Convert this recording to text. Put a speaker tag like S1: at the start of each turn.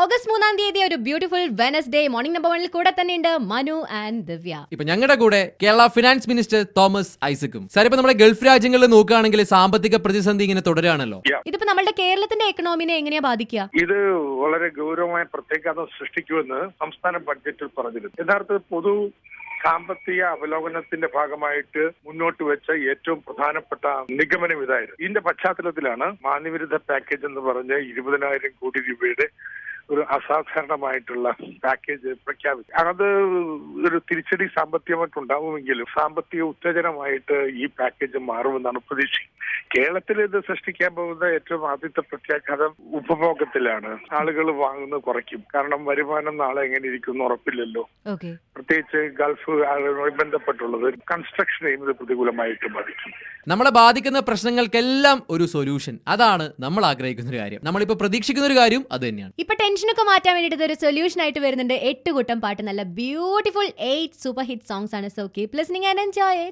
S1: August മൂന്നാം തീയതി ഒരു ബ്യൂട്ടിഫുൾ വെനസ്ഡേ മോർണിംഗ് നമ്പർ വണ്ണിൽ കൂടെ തന്നെയുണ്ട് മനു ആൻഡ് ദിവ്യ
S2: ഇപ്പൊ ഞങ്ങളുടെ കൂടെ കേരള ഫിനാൻസ് മിനിസ്റ്റർ തോമസ് ഐസക്കും സാർ ഇപ്പൊ നമ്മുടെ ഗൾഫ് രാജ്യങ്ങളിൽ നോക്കുകയാണെങ്കിൽ സാമ്പത്തിക പ്രതിസന്ധി ഇങ്ങനെ തുടരുകയാണല്ലോ
S1: ഇതിപ്പോ നമ്മളുടെ കേരളത്തിന്റെ എക്കണോമിനെ എങ്ങനെയാ ബാധിക്കുക
S3: ഇത് വളരെ ഗൗരവമായ പ്രത്യാഘാതം സൃഷ്ടിക്കുമെന്ന് സംസ്ഥാന ബഡ്ജറ്റിൽ പറഞ്ഞിരുന്നു യഥാർത്ഥത്തിൽ പൊതു സാമ്പത്തിക അവലോകനത്തിന്റെ ഭാഗമായിട്ട് മുന്നോട്ട് വെച്ച ഏറ്റവും പ്രധാനപ്പെട്ട നിഗമനം ഇതായിരുന്നു ഇതിന്റെ പശ്ചാത്തലത്തിലാണ് മാന്യവിരുദ്ധ പാക്കേജ് എന്ന് പറഞ്ഞ് ഇരുപതിനായിരം കോടി രൂപയുടെ ഒരു അസാധാരണമായിട്ടുള്ള പാക്കേജ് പ്രഖ്യാപിച്ചു അത് ഒരു തിരിച്ചടി സാമ്പത്തികമായിട്ടുണ്ടാവുമെങ്കിലും സാമ്പത്തിക ഉത്തേജനമായിട്ട് ഈ പാക്കേജ് മാറുമെന്നാണ് പ്രതീക്ഷ കേരളത്തിൽ ഇത് സൃഷ്ടിക്കാൻ പോകുന്ന ഏറ്റവും ആദ്യത്തെ പ്രത്യാഘാതം ഉപഭോഗത്തിലാണ് ആളുകൾ വാങ്ങുന്നത് കുറയ്ക്കും കാരണം വരുമാനം നാളെ എങ്ങനെ ഇരിക്കും ഉറപ്പില്ലല്ലോ
S1: ഓക്കെ
S3: പ്രത്യേകിച്ച് ഗൾഫ് ആളുകളുമായി ബന്ധപ്പെട്ടുള്ളത് കൺസ്ട്രക്ഷനെയും ഇത് പ്രതികൂലമായിട്ട് ബാധിക്കും
S2: നമ്മളെ ബാധിക്കുന്ന പ്രശ്നങ്ങൾക്കെല്ലാം ഒരു സൊല്യൂഷൻ അതാണ് നമ്മൾ ആഗ്രഹിക്കുന്ന ഒരു കാര്യം നമ്മളിപ്പോ പ്രതീക്ഷിക്കുന്ന ഒരു കാര്യം അത് തന്നെയാണ്
S1: ഇപ്പൊ ടെൻഷനൊക്കെ മാറ്റാൻ വേണ്ടിയിട്ട് ഒരു സൊല്യൂഷൻ ആയിട്ട് വരുന്നുണ്ട് എട്ട് കൂട്ടം പാട്ട് നല്ല beautiful eight super hit songs ആണ് so keep listening and enjoy